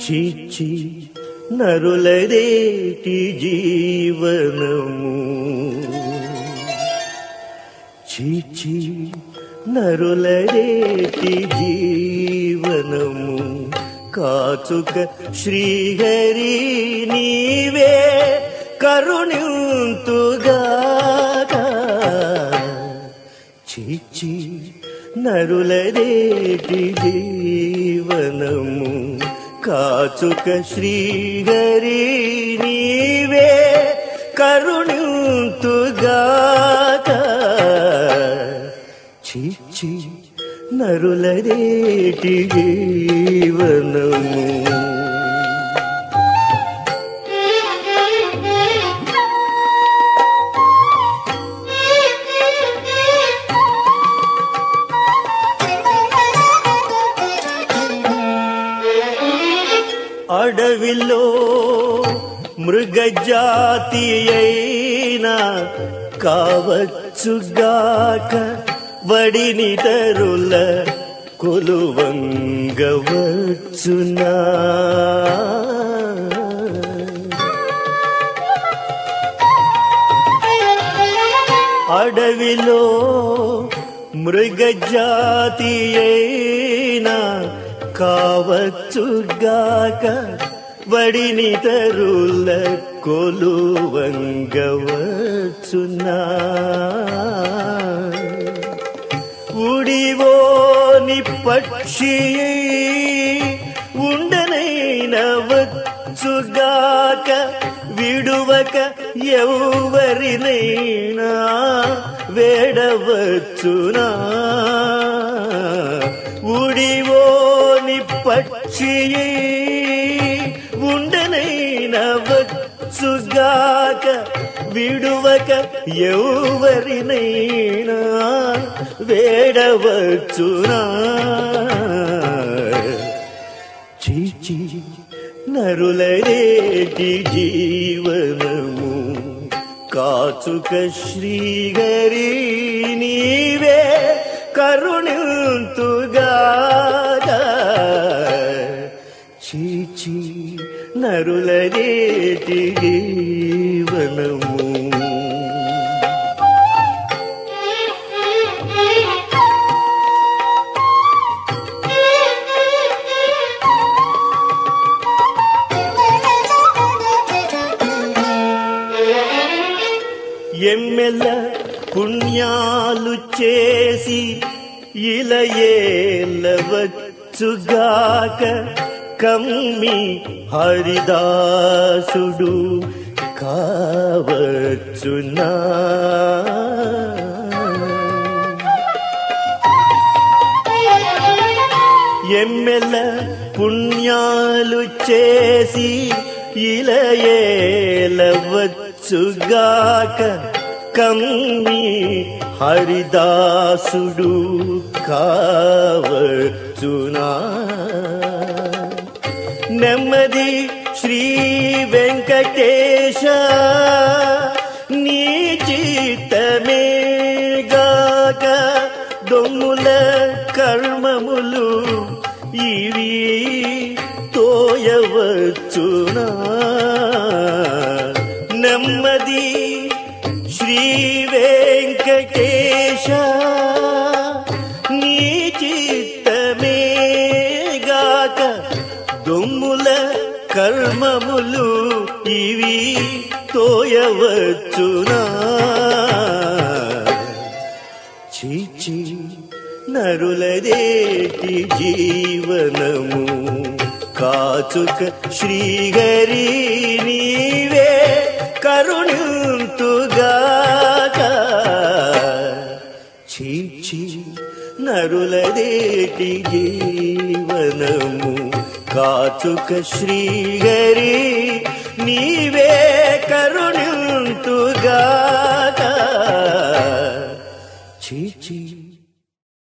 చీచి నరులదేటి జీవనము చీచి నరులదేటి జీవనము కాచుక శ్రీహరి నీవే కరుణింతుగాక చీచి నరులదేటి జీవనము కాచుక శ్రీహరి నీవే కరుణింతుగాక చీచి నరులదేటి జీవనము అడవిలో మృగజాతి అయినా కావచ్చుగాక వడిని తరుల కొలువంగవచ్చునా అడవిలో మృగజాతి అయినా కావచ్చుగాక వడిని తరుల కొలువంగవచ్చునా ఉడివోని పక్షి ఉండనైన వచ్చుగాక విడువక ఎవరినైనా వేడవచ్చునా ఉడివోని పక్షి ఉండనైన వచ్చుగాక విడువక ఎవరినైనా వేడవచ్చునా చీచి నరులరేటి జీవనము కాచుక శ్రీహరి నీవే కరుణింతుగాక చీచి నరులరేటి జీవనము ఎమ్మెల పుణ్యాలు చేసి ఇలయేలవచ్చుగాక కమ్మి హరిదాసుడు కావచ్చునా ఎమ్మెల పుణ్యాలు చేసి ఇలయేలవచ్చుగాక కమ్మి హరిదాసుడు కావచ్చునా నెమ్మది శ్రీ వెంకటేశ నీ చిత్తమే గాక దొమ్ముల కర్మములు ఇవి తోయవచ్చునా నెమ్మది శ్రీ వెంకటేశ నీ చిత్తమే గాక దొమ్ముల కర్మములు ఇవి తోయవచ్చునా చీచి నరులదేటి జీవనము కాచుక శ్రీహరి నీవే కరుణింతుగాక చీచి నరులదేటి జీవనము కాచుక శ్రీహరి నీవే కరుణింతుగాక చీచి